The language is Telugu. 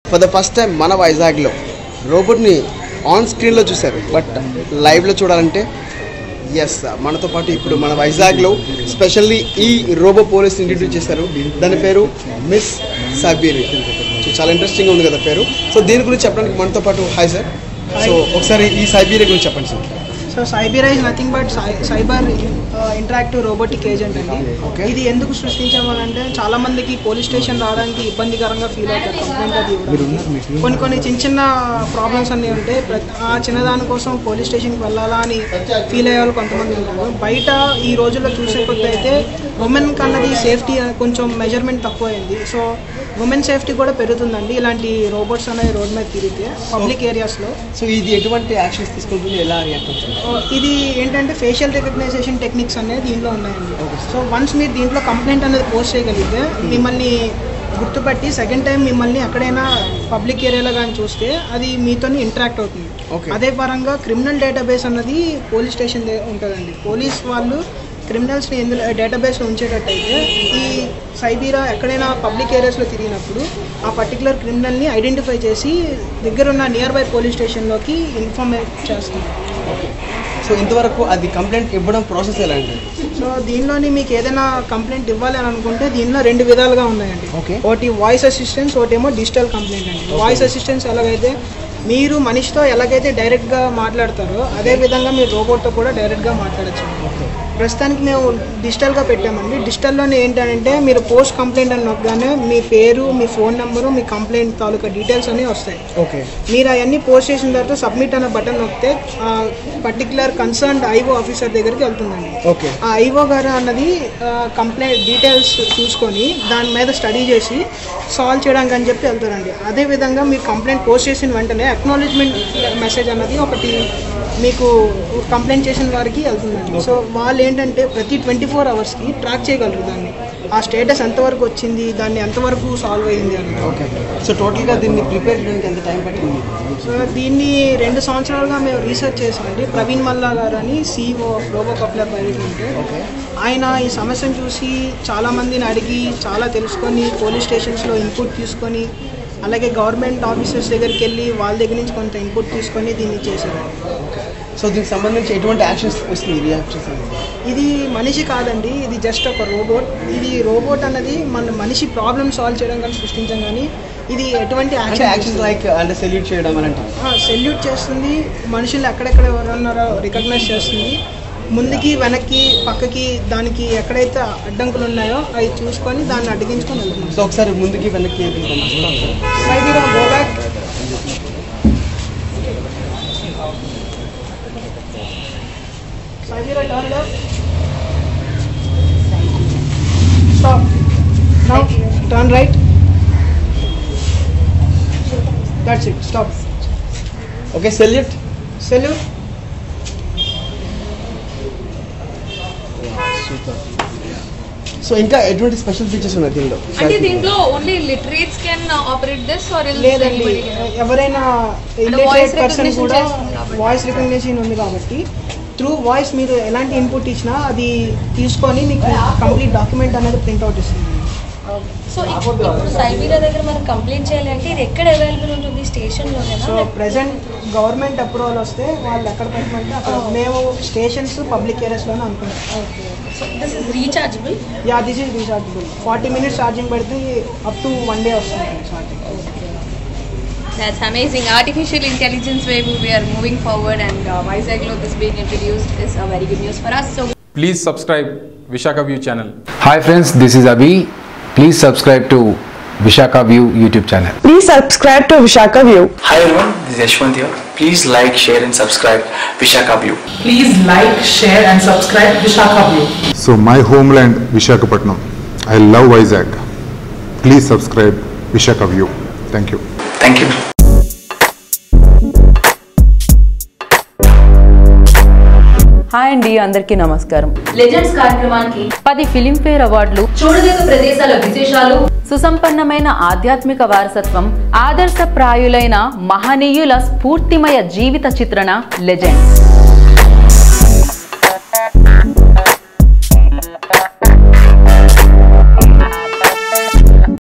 ఫర్ ద ఫస్ట్ టైం మన వైజాగ్లో రోబోట్ని ఆన్ స్క్రీన్లో చూశారు బట్ లైవ్లో చూడాలంటే ఎస్ మనతో పాటు ఇప్పుడు మన వైజాగ్లో స్పెషల్లీ ఈ రోబో పోలీస్ ఇంట్రడ్యూస్ చేశారు దాని పేరు మిస్ సబీర్ సో చాలా ఇంట్రెస్టింగ్గా ఉంది కదా పేరు సో దీని గురించి చెప్పడానికి మనతో పాటు హాయ్ సార్ సో ఒకసారి ఈ సైబీరియా గురించి చెప్పండి sir so Cybira is nothing but cyber interactive robotic agent అండి Okay. ఇది ఎందుకు సృష్టించామనంటే చాలా మందికి పోలీస్ స్టేషన్ రావడానికి ఇబ్బందికరంగా ఫీల్ అవుతారు కంప్లైంట్ అది ఇవ్వడానికి కొన్ని కొన్ని చిన్న చిన్న ప్రాబ్లమ్స్ అన్నీ ఉంటాయి ప్రతి- ఆ చిన్నదాని కోసం పోలీస్ స్టేషన్కి వెళ్ళాలా అని ఫీల్ అయ్యే వాళ్ళు కొంతమంది ఉంటారు బయట ఈ రోజుల్లో చూసే కొద్ది అయితే ఉమెన్ కన్నది సేఫ్టీ కొంచెం మెజర్మెంట్ తక్కువైంది సో ఉమెన్ సేఫ్టీ కూడా పెరుగుతుందండి ఇలాంటి రోబోట్స్ అనేవి రోడ్ మీద తిరిగితే పబ్లిక్ ఏరియాస్లో సో ఇది ఎటువంటి యాక్షన్స్ తీసుకుంటుంది ఎలా రియాక్ట్ అవుతుంది ఇది ఏంటంటే ఫేషియల్ రికగ్నైజేషన్ టెక్నిక్స్ అనేది దీంట్లో ఉన్నాయండి సో వన్స్ మీరు దీంట్లో కంప్లైంట్ అనేది పోస్ట్ చేయగలిగితే మిమ్మల్ని గుర్తుపట్టి సెకండ్ టైం మిమ్మల్ని ఎక్కడైనా పబ్లిక్ ఏరియాలో కానీ చూస్తే అది మీతో ఇంటరాక్ట్ అవుతుంది Okay. అదే పరంగా క్రిమినల్ డేటాబేస్ అన్నది పోలీస్ స్టేషన్ దే- ఉంటుందండి పోలీస్ వాళ్ళు క్రిమినల్స్ని ఎందులో డేటాబేస్లో ఉంచేటట్టయితే ఈ సైబీరా ఎక్కడైనా పబ్లిక్ ఏరియాస్లో తిరిగినప్పుడు ఆ పర్టికులర్ క్రిమినల్ని ఐడెంటిఫై చేసి దగ్గరున్న నియర్ బై పోలీస్ స్టేషన్లోకి ఇన్ఫార్మేట్ చేస్తుంది సో ఇంతవరకు అది కంప్లైంట్ ఇవ్వడం ప్రాసెస్ ఎలా అండి సో దీనిలోని మీకు ఏదైనా కంప్లైంట్ ఇవ్వాలి అని అనుకుంటే దీనిలో రెండు విధాలుగా ఉన్నాయండి Okay. ఒకటి వాయిస్ అసిస్టెన్స్ ఒకటేమో డిజిటల్ కంప్లైంట్ అండి వాయిస్ అసిస్టెన్స్ ఎలాగైతే మీరు మనిషితో ఎలాగైతే డైరెక్ట్గా మాట్లాడతారో అదే విధంగా మీరు రోబోట్తో కూడా డైరెక్ట్గా మాట్లాడచ్చు ప్రస్తుతానికి మేము డిజిటల్గా పెట్టామండి డిజిటల్లోనే ఏంటంటే మీరు పోస్ట్ కంప్లైంట్ అని నొక్కగానే మీ పేరు మీ ఫోన్ నెంబరు మీ కంప్లైంట్ తాలూకా డీటెయిల్స్ అన్నీ వస్తాయి ఓకే మీరు అవన్నీ పోస్ట్ చేసిన తర్వాత సబ్మిట్ అన్న బటన్ నొక్కితే పర్టికులర్ కన్సర్న్డ్ ఐఓ ఆఫీసర్ దగ్గరికి వెళ్తుందండి ఓకే ఆ ఐఓ గారు అన్నది కంప్లైంట్ డీటెయిల్స్ చూసుకొని దాని మీద స్టడీ చేసి సాల్వ్ చేయడానికి అని చెప్పి వెళ్తారండి అదేవిధంగా మీరు కంప్లైంట్ పోస్ట్ చేసిన వెంటనే అక్నాలెడ్జ్మెంట్ మెసేజ్ అన్నది ఒకటి మీకు కంప్లైంట్ చేసిన వారికి వెళ్తుందండి సో వాళ్ళు ఏంటంటే ప్రతి ట్వంటీ ఫోర్ అవర్స్కి ట్రాక్ చేయగలరు దాన్ని ఆ స్టేటస్ ఎంతవరకు వచ్చింది దాన్ని ఎంతవరకు సాల్వ్ అయ్యింది అన్నది ఓకే సో టోటల్గా దీన్ని ప్రిపేర్ చేయడానికి ఎంత టైం పట్టింది సో దీన్ని రెండు సంవత్సరాలుగా మేము రీసెర్చ్ చేసామండి ప్రవీణ్ మల్లా గారు అని CEO robo coupler private limited okay ఆయన ఈ సమస్యను చూసి చాలా మందిని అడిగి చాలా తెలుసుకొని పోలీస్ స్టేషన్స్లో ఇన్పుట్ తీసుకొని అలాగే గవర్నమెంట్ ఆఫీసర్స్ దగ్గరికి వెళ్ళి వాళ్ళ దగ్గర నుంచి కొంత ఇన్పుట్ తీసుకొని దీన్ని చేశారు సో దీనికి సంబంధించి ఎటువంటి యాక్షన్స్ వస్తుంది రియాక్షన్స్ అనేది ఇది మనిషి కాదండి ఇది జస్ట్ ఒక రోబోట్ ఇది రోబోట్ అన్నది మన మనిషి ప్రాబ్లమ్ సాల్వ్ చేయడం కానీ సృష్టించం కానీ ఇది ఎటువంటి అంటే యాక్షన్ యాక్షన్స్ లైక్ అంటే సెల్యూట్ చేయడం అలాంటి సెల్యూట్ చేస్తుంది మనుషులు ఎక్కడెక్కడ ఎవరు ఉన్నారో రికగ్నైజ్ చేస్తుంది ముందుకి వెనక్కి పక్కకి దానికి ఎక్కడైతే అడ్డంకులు ఉన్నాయో అవి చూసుకొని దాన్ని అడ్డగించుకొని వెళ్తున్నాం సో ఒకసారి ముందుకి వెనక్కి Cybira go back Cybira turn left stop now turn right that's it stop okay salute salute so ఇంకా ఎటువంటి స్పెషల్ ఫీచర్స్ ఉన్నాయి దీనిలో అంటే దీంట్లో only literates can operate this or లేదండి ఎవరైనా voice ఇల్లిటరేట్ పర్సన్ recognition కూడా చేస్తుంది కాబట్టి. వాయిస్ రికగ్నిషన్ ఉంది కాబట్టి త్రూ వాయిస్ మీరు ఎలాంటి ఇన్పుట్ ఇచ్చినా అది తీసుకొని మీకు కంప్లీట్ డాక్యుమెంట్ అనేది ప్రింట్అవుట్ ఇస్తుంది సో ఇప్పుడు సైబీరా దగ్గర మనం కంప్లైంట్ చేయాలి అంటే ఇది ఎక్కడ అవైలబుల్ ఉంటుంది స్టేషన్లోనేనా సో ప్రెసెంట్ గవర్నమెంట్ అప్రూవల్ వస్తే వాళ్ళు ఎక్కడ పెట్టమంటే అక్కడ మేము స్టేషన్స్ పబ్లిక్ ఏరియాస్లోనే అనుకుంటాం so this is rechargeable yeah this is rechargeable forty minutes charging పెడితే అప్ టు వన్ డే వస్తుంది charging That's amazing. Artificial intelligence way we are moving forward and uh, Vizaglo this being introduced is a very good news for us. So Please subscribe Vishaka View channel. Hi friends, this is Abhi. Please subscribe to Vishaka View YouTube channel. Please subscribe to Vishaka View. Hi everyone, this is Yashwant here. Please like, share and subscribe Vishaka View. Please like, share and subscribe Vishaka View. So my homeland Vishakhapatnam. I love Vizag. Please subscribe Vishaka View. Thank you. Thank you. Hi అండి అందరికీ నమస్కారం లెజెండ్స్ కార్యక్రమానికి పది ఫిలింఫేర్ అవార్డులు చూడదగ్గ ప్రదేశాల విశేషాలు సుసంపన్నమైన ఆధ్యాత్మిక వారసత్వం ఆదర్శప్రాయులైన మహనీయుల స్ఫూర్తిమయ జీవిత చిత్రణ లెజెండ్స్